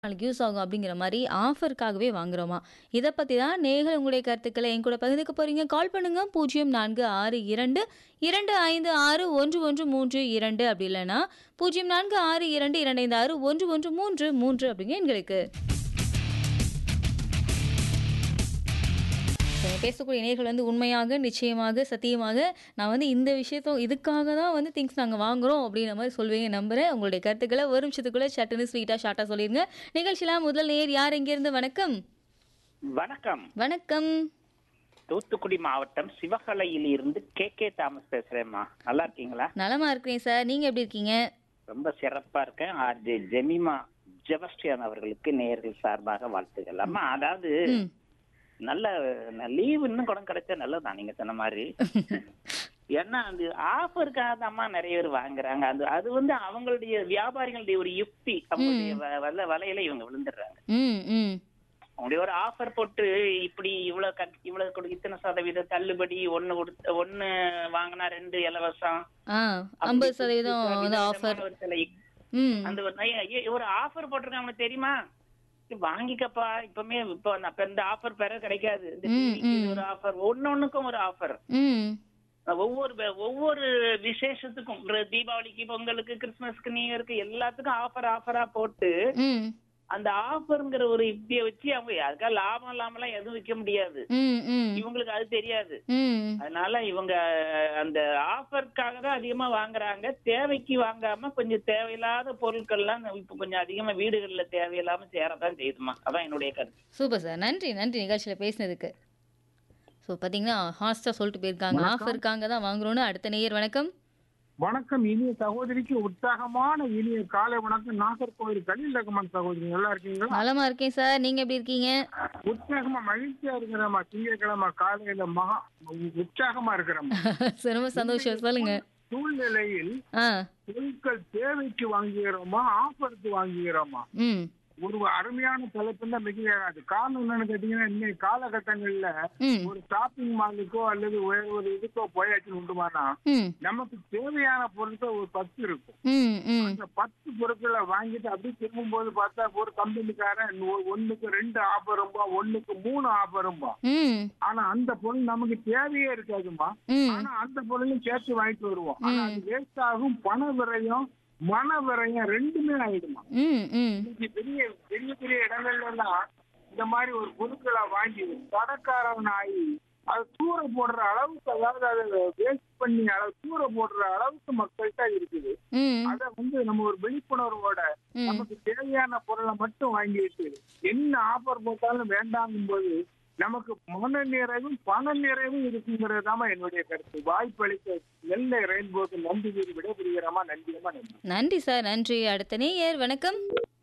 நாளைக்கு யூஸ் ஆகும் அப்படிங்கிற மாரி ஆஃபருக்காகவே வாங்குறோமா? இத பத்தி தான் நேயர்கள் உங்களுடைய கருத்துக்கள என் கூட பகிர்ந்துக்க போறீங்க. கால் பண்ணுங்க 0462 256113 அப்படி இல்லன்னா 0462 256 1133 அப்படிங்க எண்களுக்கு. இப்ப பேசக்கூடிய நேயர்கள் வந்து உண்மையாக, நிச்சயமாக, சத்தியமாக நான் வந்து இந்த விஷயத்த இதுக்காக தான் வந்து திங்ஸ் நாங்க வாங்குறோம் அப்படிங்கிற மாரி சொல்வீங்க நம்புறேன். உங்களுடைய கருத்துக்கள ஒரு நிமிஷத்துக்குள்ள சட்டுன்னு ஸ்வீட்டா, ஷார்ட்டா சொல்லிருங்க. நிகழ்ச்சியில முதல் நேயர் யார் எங்கேருந்து வணக்கம்? வணக்கம் வணக்கம். தூத்துக்குடி மாவட்டம் சிவகலையில் இருந்து கே கே தாமஸ் பேசுறேம்மா நல்லா இருக்கீங்களா நலமா இருக்கிறேன் சார். நீங்க எப்படி இருக்கீங்க? ரொம்ப சிறப்பா இருக்கேன் ஆர்ஜே ஜெமிமா ஜெபஸ்டியான் அவர்களுக்கு நேயர்கள் சார்பாக வாழ்த்துக்கள் அம்மா அதாவது ம். நல்ல லீவ் இன்னும் கூட கிடைச்சா நல்லதுதான் நீங்க சொன்ன மாதிரி ஏன்னா அது ஆஃபருக்காக தான்மா நிறைய பேர் வாங்குறாங்க அது அது வந்து அவங்களுடைய வியாபாரிகளுடைய ஒரு யுக்தி அவங்களுடைய வ- வல வலையில இவங்க விழுந்துடுறாங்க ம், ம். அவங்களுடைய ஒரு ஆஃபர் போட்டு இப்படி இவ்வளவு கட் இவ்வளவு கொடு இத்தனை சதவீத தள்ளுபடி ஒண்ணு கொடுத்த ஒண்ணு வாங்கினா ரெண்டு இலவசம் ஆ, அப்படி 50% வந்து விதவிதமான ஆஃபர். ஒரு சில ம். அந்த ஒரு ஐயா, ஐயா, ஒரு ஆஃபர் போட்டிருக்காங்க உனக்கு தெரியுமா இது வாங்கிக்கப்பா இப்பமே இப்போ நான் இப்ப இந்த ஆஃபர் பெற கிடைக்காது இந்த ம், TV க்கு இது ம். ஒரு ஆஃபர் ஒன்னொன்னுக்கும் ஒரு ஆஃபர் ம். ஒவ்வொரு ப- ஒவ்வொரு விசேஷத்துக்கும் ஒரு தீபாவளிக்கு பொங்கலுக்கு கிறிஸ்துமஸ்க்கு நியூ இயருக்கு எல்லாத்துக்கும் ஆஃபர் ஆஃபரா போட்டு ம். அந்த ஆஃபர்ங்கிற ஒரு யுக்தியை வச்சு அவங்க அதுக்காக லாபம் இல்லாமலாம் எதுவும் விற்க முடியாது ம், ம். இவங்களுக்கு அது தெரியாது ம். அதனால இவங்க அந்த ஆஃபருக்காக தான் அதிகமா வாங்குறாங்க தேவைக்கு வாங்காம கொஞ்சம் தேவையில்லாத பொருட்கள்லாம் இப்ப கொஞ்சம் அதிகமா வீடுகள்ல தேவையில்லாம சேரதான் செய்யுதுமா அதான் என்னுடைய கருத்து சூப்பர் சார். நன்றி, நன்றி நிகழ்ச்சியில பேசினதுக்கு. ஸோ பார்த்தீங்கன்னா, ஹாஸ்டா சொல்லிட்டு போயிருக்காங்க. வணக்கம். ஆஃபருக்காக தான் வாங்குறோம்னு. அடுத்த நேயர் வணக்கம். வணக்கம் இனிய சகோதரிக்கு உற்சாகமான இனிய காலை வணக்கம் நாகர்கோவில் கலில் ரகுமான் சகோதரி நல்லா இருக்கீங்களா நலமா இருக்கேன் சார். நீங்க எப்படி இருக்கீங்க? உற்சாகமா மகிழ்ச்சியா இருக்கிறமா திங்கட்கிழமை காலையில மகா உற்சாகமா இருக்கிறோம் சரி, ரொம்ப சந்தோஷம். சொல்லுங்க. சூழ்நிலையில் ஆ. பொருட்கள் தேவைக்கு வாங்குகிறோமா ஆஃபருக்கு வாங்குகிறோமா ம். ஒரு அருமையான தலைப்பு தான் மிக அது காரணம் என்னன்னு கேட்டீங்கன்னா இன்னைக்கு காலகட்டங்கள்ல ம். ஒரு ஷாப்பிங் மாலுக்கோ அல்லது வேற ஒரு இதுக்கோ போயாச்சு உண்டுமானா ம். நமக்கு தேவையான பொருட்கள் ஒரு பத்து இருக்கும் ம். ம். அந்த பத்து பொருட்களை வாங்கிட்டு அப்படியே திரும்பும் போது பார்த்தா ஒரு கம்பெனிக்காரன் ஒ- ஒண்ணுக்கு ரெண்டு ஆஃபரும்பா ஒண்ணுக்கு மூணு ஆஃபரும்பா ம். ஆனா அந்த பொருள் நமக்கு தேவையே இருக்காதுமா ம். ஆனா அந்த பொருளையும் சேர்த்து வாங்கிட்டு வருவோம் ஆனா அது வேஸ்ட் ஆகும் பண விரயம் மன விரயம் ரெண்டுமே ஆயிடுமா ம். ம். இன்னைக்கு பெரிய பெரிய பெரிய இடங்கள்ல எல்லாம் இந்த மாதிரி ஒரு பொருட்களை வாங்கி கடைக்காரன் ஆகி அது தூர போடுற அளவுக்கு அதாவது அதை வேஸ்ட் பண்ணி அளவு தூர போடுற அளவுக்கு மக்கள்கிட்ட இருக்குது ம். அத வந்து நம்ம ஒரு விழிப்புணர்வோட ம். நமக்கு தேவையான பொருளை மட்டும் வாங்கிட்டு என்ன ஆஃபர் போட்டாலும் வேண்டாங்கும் போது நமக்கு மன நிறைவும் பண நிறைவும் இருக்குங்கிறது தான் என்னுடைய கருத்து வாய்ப்பளித்த நெல்லை ரெயின்போக்கு நன்றி கூறி விடைபெறுகிறமா நன்றியமா நன்றி நன்றி சார். நன்றி. அடுத்த நேயர் வணக்கம்.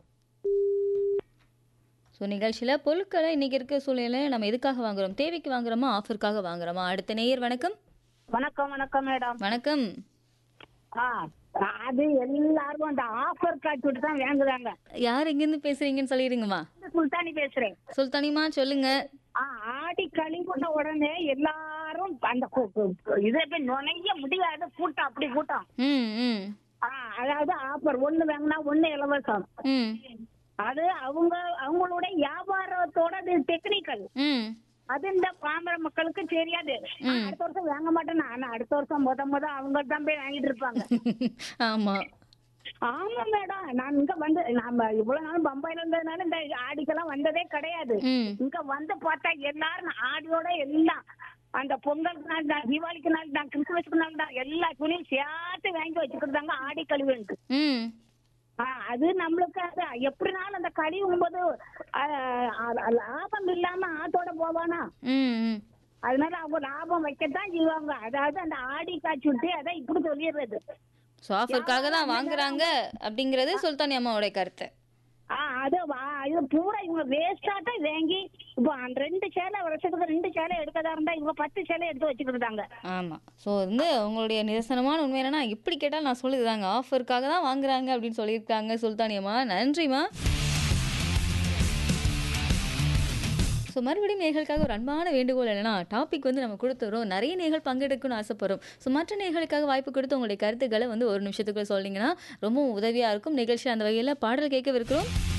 ஸோ நிகழ்ச்சியில் பொருட்களை இன்னைக்கு இருக்க சூழ்நிலையில நம்ம எதுக்காக வாங்குறோம்? தேவைக்கு வாங்குறோமா? ஆஃபருக்காக வாங்குறோமா? அடுத்த நேயர் வணக்கம். வணக்கம் வணக்கம் மேடம் வணக்கம். ஆ அது எல்லாரும் அந்த ஆஃபர் காட்டுட்டு தான் வாங்குறாங்க யார் எங்கேருந்து பேசுறீங்கன்னு சொல்லிடுங்கம்மா. சுல்தானி பேசுறேன் சுல்தானிமா சொல்லுங்க. ஆ ஆடி கழிவுட்ட உடனே எல்லாரும் அந்த கு- கு- கு- இதை போய் நுழைய முடியாத கூட்டம் அப்படி கூட்டம் ம். ம். ஆ அதாவது ஆஃபர் ஒண்ணு வாங்கினா ஒண்ணு இலவசம் ம். அது அவங்க அவங்களோட வியாபாரத்தோட டெக்னிக்கல் ம். அது இந்த பாமர மக்களுக்கு தெரியாது நான் அடுத்த வருஷம் வாங்க மாட்டேன் ஆனா அடுத்த வருஷம் முத முத அவங்க தான் போய் வாங்கிட்டு இருப்பாங்க ஆமா. ஆமா மேடம் நான் இங்க வந்து நாம இவ்வளவு நாள் பம்பாயில இருந்ததுனால இந்த ஆடிக்கெல்லாம் வந்ததே கிடையாது ம். இங்க வந்து பார்த்தா எல்லாரும் ஆடியோட எல்லாம் அந்த பொங்கலுக்கு நாள் தான் தீபாவளிக்கு நாள் தான் கிறிஸ்துமஸ்க்கு நாள் தான் எல்லா துணியும் சேர்த்து வாங்கி வச்சுக்கிட்டாங்க ஆடி கழிவுன்ட்டு ம். ஆ, அது நம்மளுக்கு அது எப்படினாலும் அந்த கழிவும் போது ஆ, ஆ, லாபம் இல்லாம ஆத்தோட போவானா ம். ம். அதனால அவங்க லாபம் வைக்கத்தான் செய்வாங்க அதாவது அந்த ஆடி காய்ச்சி விட்டு அதை இப்படி சொல்லிடுறது ஸோ ஆஃபருக்காக தான் வாங்குறாங்க அப்படிங்கிறது சுல்தானி அம்மாவோட கருத்து. ஆ அது வா- இது பூரா இவங்க வேஸ்டாட்ட வாங்கி இப்போ அந்த ரெண்டு சேலை வருஷத்துக்கு ரெண்டு சேலை எடுக்கதா இருந்தா இவங்க பத்து சேலை எடுத்து வச்சுக்கிட்டாங்க ஆமா. ஸோ வந்து உங்களுடைய நிதர்சனமான உண்மை என்னன்னா, எப்படி கேட்டாலும் நான் சொல்லுதாங்க ஆஃபருக்காக தான் வாங்குறாங்க அப்படின்னு சொல்லியிருக்காங்க சுல்தானி அம்மா. நன்றிம்மா. ஸோ மறுபடியும் நேர்களுக்காக ஒரு அன்பான வேண்டுகோள் என்னன்னா டாபிக் வந்து நம்ம கொடுத்துறோம் நிறைய நேர்கள் பங்கெடுக்கணும்னு ஆசைப்படுறோம் ஸோ மற்ற நேர்களுக்காக வாய்ப்பு கொடுத்து உங்களுடைய கருத்துக்களை வந்து ஒரு நிமிஷத்துக்குள்ள சொன்னீங்கன்னா ரொம்ப உதவியாக இருக்கும் நிகழ்ச்சி அந்த வகையில் பாடல் கேட்கவிருக்கிறோம்